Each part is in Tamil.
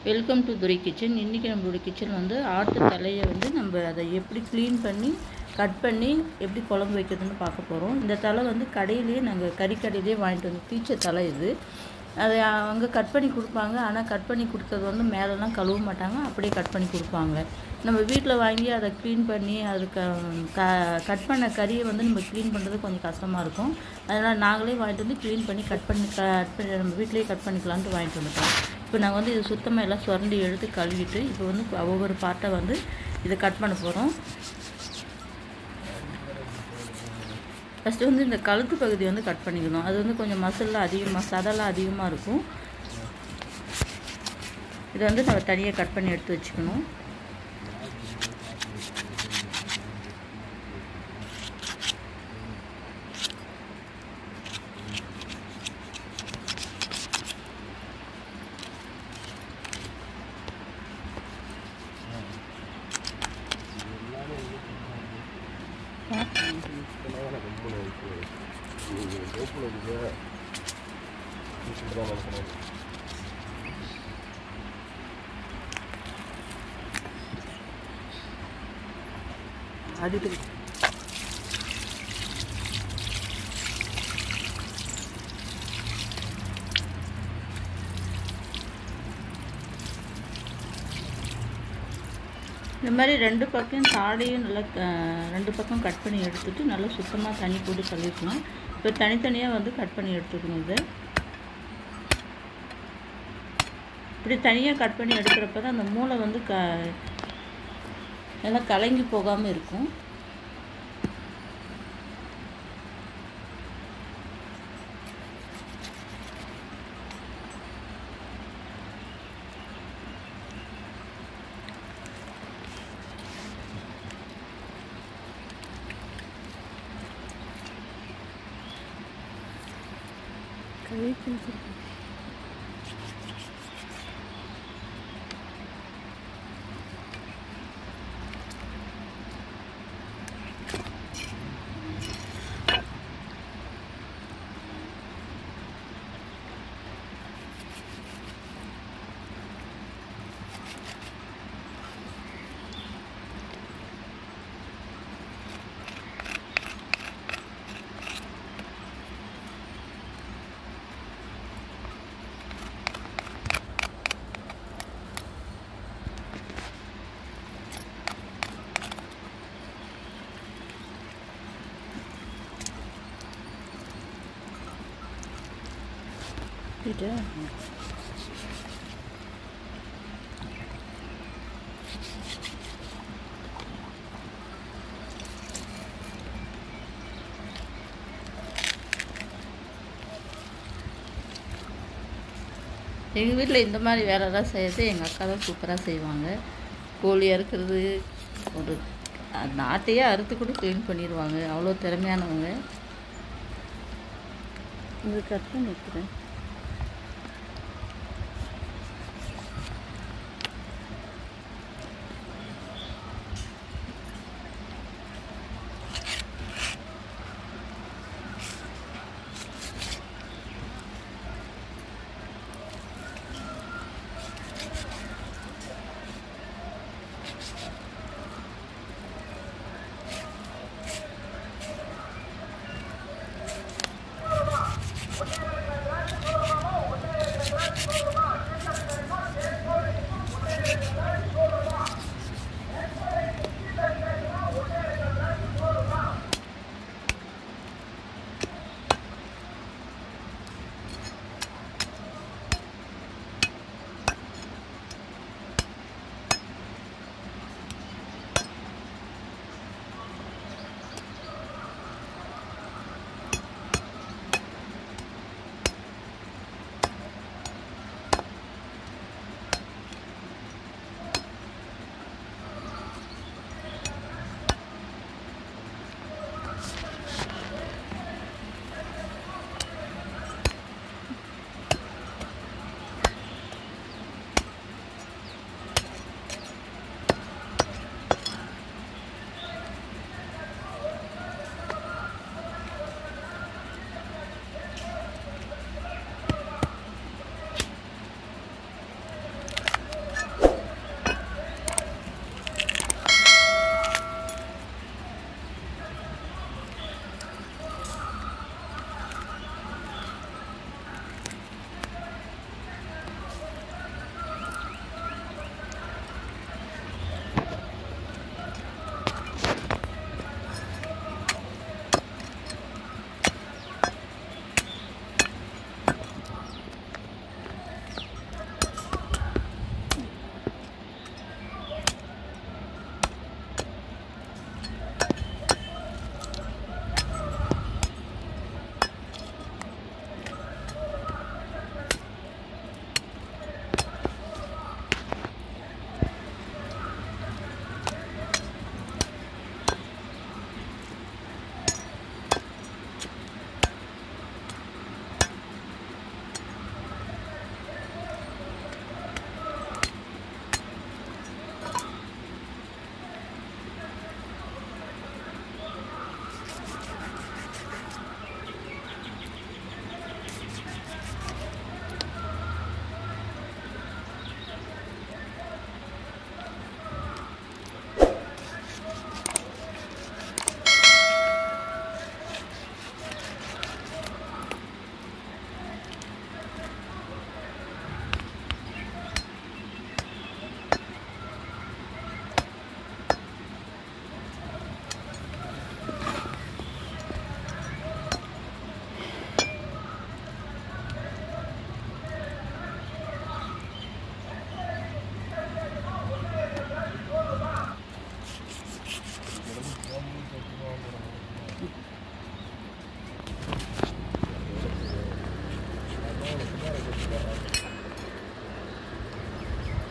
வெல்கம் டு துரை கிச்சன் இன்றைக்கி நம்மளோட கிச்சன் வந்து ஆட்டு தலையை வந்து நம்ம அதை எப்படி க்ளீன் பண்ணி கட் பண்ணி எப்படி குழம்பு வைக்கிறதுன்னு பார்க்க போகிறோம் இந்த தலை வந்து கடையிலேயே நாங்கள் கறிக்கடையிலேயே வாங்கிட்டு வந்து தீச்ச தலை இது அதை அங்கே கட் பண்ணி கொடுப்பாங்க ஆனால் கட் பண்ணி கொடுத்தது வந்து மேலெல்லாம் கழுவ மாட்டாங்க அப்படியே கட் பண்ணி கொடுப்பாங்க நம்ம வீட்டில் வாங்கி அதை க்ளீன் பண்ணி அதுக்கு க கட் பண்ண கறியை வந்து நம்ம க்ளீன் பண்ணுறது கொஞ்சம் கஷ்டமாக இருக்கும் அதனால் நாங்களே வாங்கிட்டு வந்து க்ளீன் பண்ணி கட் பண்ணி கட் பண்ணி நம்ம வீட்டிலேயே கட் பண்ணிக்கலான்ட்டு வாங்கிட்டு வந்துட்டோம் இப்போ நாங்கள் வந்து இது சுத்தமாக எல்லாம் சுரண்டி எடுத்து கழுவிட்டு இப்போ வந்து ஒவ்வொரு பார்ட்டை வந்து இதை கட் பண்ண போகிறோம் ஃபஸ்ட்டு வந்து இந்த கழுத்து பகுதி வந்து கட் பண்ணிக்கணும் அது வந்து கொஞ்சம் மசில்லாம் அதிகமாக சதெல்லாம் அதிகமாக இருக்கும் இதை வந்து நம்ம தனியாக கட் பண்ணி எடுத்து வச்சுக்கணும் அடிக்கடி இந்த மாதிரி ரெண்டு பக்கம் தாடையும் நல்லா க- ரெண்டு பக்கம் கட் பண்ணி எடுத்துட்டு நல்லா சுத்தமாக தண்ணி போட்டு கழுவிக்கணும் இப்போ தனித்தனியாக வந்து கட் பண்ணி எடுத்துக்கணும் இதை இப்படி தனியாக கட் பண்ணி எடுக்கிறப்ப தான் அந்த மூளை வந்து க நல்லா கலங்கி போகாமல் இருக்கும் கை கிழிச்சிருக்கு இது எங்கள் வீட்டில் இந்த மாதிரி வேலைலாம் செய்யறது எங்கள் அக்கா தான் சூப்பராக செய்வாங்க கோழி அறுக்கிறது ஒரு அந்த ஆட்டையே அறுத்து கூட க்ளீன் பண்ணிடுவாங்க அவ்வளோ திறமையானவங்க இங்கே கட் பண்ணி வைக்கிறேன்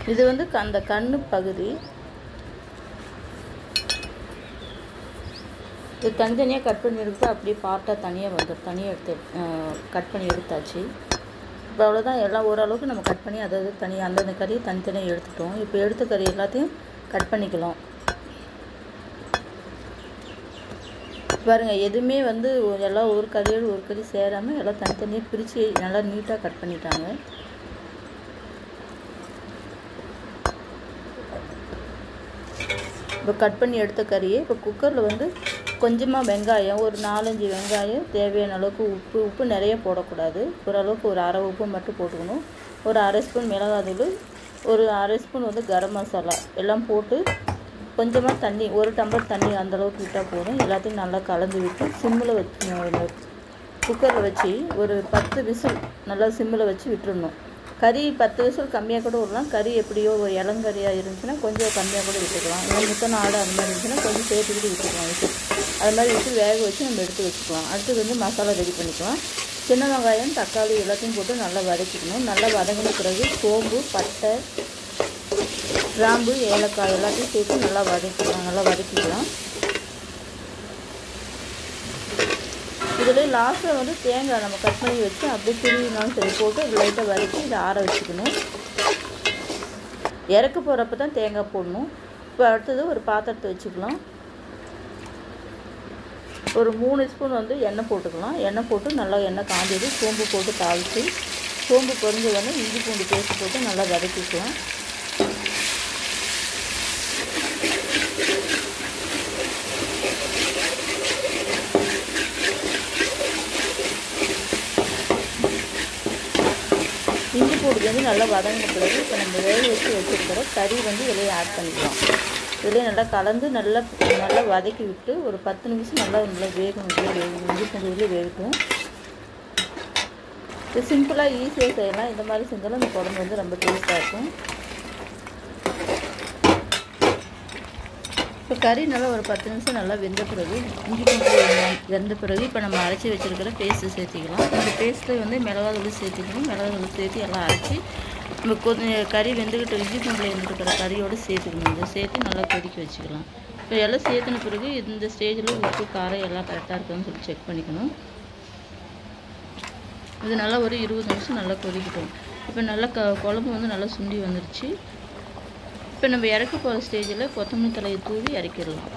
இது வந்து க- அந்த கண்ணு பகுதி இது தனித்தனியாக கட் பண்ணி எடுத்து அப்படியே பார்ட்டாக தனியாக வந்துடும் தனியாக எடுத்து கட் பண்ணி எடுத்தாச்சு இப்போ அவ்வளோதான் எல்லாம் ஓரளவுக்கு நம்ம கட் பண்ணி அதாவது தனி அந்தந்த கறியை தனித்தனியாக எடுத்துட்டோம் இப்போ எடுத்த கறி எல்லாத்தையும் கட் பண்ணிக்கலாம் பாருங்க எதுவுமே வந்து ஒரு- எல்லாம் ஒரு கறியோடு ஒரு கறி சேராமல் எல்லாம் தனித்தனியாக பிரித்து நல்லா நீட்டாக கட் பண்ணிட்டாங்க இப்போ கட் பண்ணி எடுத்த கறியை இப்போ குக்கரில் வந்து கொஞ்சமாக வெங்காயம் ஒரு நாலஞ்சு வெங்காயம் தேவையான அளவுக்கு உப்பு உப்பு நிறைய போடக்கூடாது ஓரளவுக்கு ஒரு அரை உப்பு மட்டும் போட்டுக்கணும் ஒரு அரை ஸ்பூன் மிளகாத்தூள் ஒரு அரை ஸ்பூன் வந்து கரம் மசாலா எல்லாம் போட்டு கொஞ்சமாக தண்ணி ஒரு டம்ளர் தண்ணி அந்த அளவுக்கு விட்டால் போதும் எல்லாத்தையும் நல்லா கலந்து விட்டு சிம்மில் வச்சு குக்கரில் வச்சு ஒரு பத்து விசில் நல்லா சிம்மில் வச்சு விட்டுறணும் கறி பத்து விசில் கம்மியாக கூட விடலாம் கறி எப்படியோ ஒரு இளங்கறியாக இருந்துச்சுன்னா கொஞ்சம் கம்மியாக கூட விட்டுக்கலாம் இல்லை முத்தன ஆடு அந்த மாதிரி இருந்துச்சுன்னா கொஞ்சம் சேர்த்துக்கிட்டு விட்டுக்கலாம் விட்டு அது மாதிரி விட்டு வேக வச்சு நம்ம எடுத்து வச்சுக்கலாம் அடுத்தது வந்து மசாலா ரெடி பண்ணிக்கலாம் சின்ன வெங்காயம் தக்காளி எல்லாத்தையும் போட்டு நல்லா வதக்கிக்கணும் நல்லா வதங்கின பிறகு சோம்பு பட்டை கிராம்பு ஏலக்காய் எல்லாத்தையும் சேர்த்து நல்லா வதக்கிக்கலாம் நல்லா வதக்கிக்கலாம் இதில் லாஸ்ட்டில் வந்து தேங்காய் நம்ம கட் பண்ணி வச்சு அப்படியே துருவினாலும் சரி போட்டு லைட்டாக வதக்கி இதை ஆற வச்சுக்கணும் இறக்க போகிறப்ப தான் தேங்காய் போடணும் இப்போ அடுத்தது ஒரு பாத்திரத்தை வச்சுக்கலாம் ஒரு மூணு ஸ்பூன் வந்து எண்ணெய் போட்டுக்கலாம் எண்ணெய் போட்டு நல்லா எண்ணெய் காஞ்சது சோம்பு போட்டு தாளித்து சோம்பு பொரிஞ்ச உடனே இஞ்சி பூண்டு பேஸ்ட் போட்டு நல்லா வதக்கிக்கலாம் இஞ்சி பூண்டு வந்து நல்லா வதங்கின பிறகு இப்போ நம்ம வேக வச்சு வச்சுருக்கிற கறி வந்து இதிலே ஆட் பண்ணிக்கலாம் இதிலே நல்லா கலந்து நல்லா நல்லா வதக்கி விட்டு ஒரு பத்து நிமிஷம் நல்லா நல்லா வேகணும் இதுலேயே வேகணும் இஞ்சி பூண்டு இதுலேயே வேகட்டும் இது சிம்பிளாக ஈஸியாக செய்யலாம் இந்த மாதிரி செஞ்சாலும் இந்த குழம்பு வந்து ரொம்ப டேஸ்ட்டாக இருக்கும் இப்போ கறி நல்லா ஒரு பத்து நிமிஷம் நல்லா வெந்த பிறகு இஞ்சி பூண்டு வெ- வெந்த பிறகு இப்போ நம்ம அரைச்சி வச்சிருக்கிற பேஸ்ட்டு சேர்த்திக்கலாம் இந்த பேஸ்ட்டில் வந்து மிளகாத்தூள் சேர்த்திக்கணும் மிளகாத்தூள் சேர்த்து எல்லாம் அரைச்சி நம்ம கொஞ்சம் கறி வெந்துக்கிட்டு இஞ்சி பூண்டில் இருந்துருக்கிற கறியோடு சேர்த்துக்கணும் இதை சேர்த்து நல்லா கொதிக்க வச்சுக்கலாம் இப்போ எல்லாம் சேர்த்துன பிறகு இந்த ஸ்டேஜில் உப்பு காரம் எல்லாம் கரெக்டாக இருக்கான்னு சொல்லி செக் பண்ணிக்கணும் இது நல்லா ஒரு இருபது நிமிஷம் நல்லா கொதிக்கட்டும் இப்போ நல்லா க குழம்பு வந்து நல்லா சுண்டி வந்துருச்சு இப்போ நம்ம இறக்க போகிற ஸ்டேஜில் கொத்தமல்லி தலையை தூவி இறக்கிடலாம்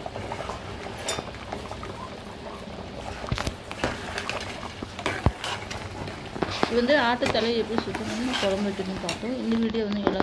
இது வந்து ஆட்டு தலையை எப்படி சுற்றணும்னு குழம்பு வைக்கணும்னு பார்த்தோம் இந்த வீடியோ வந்து எல்லா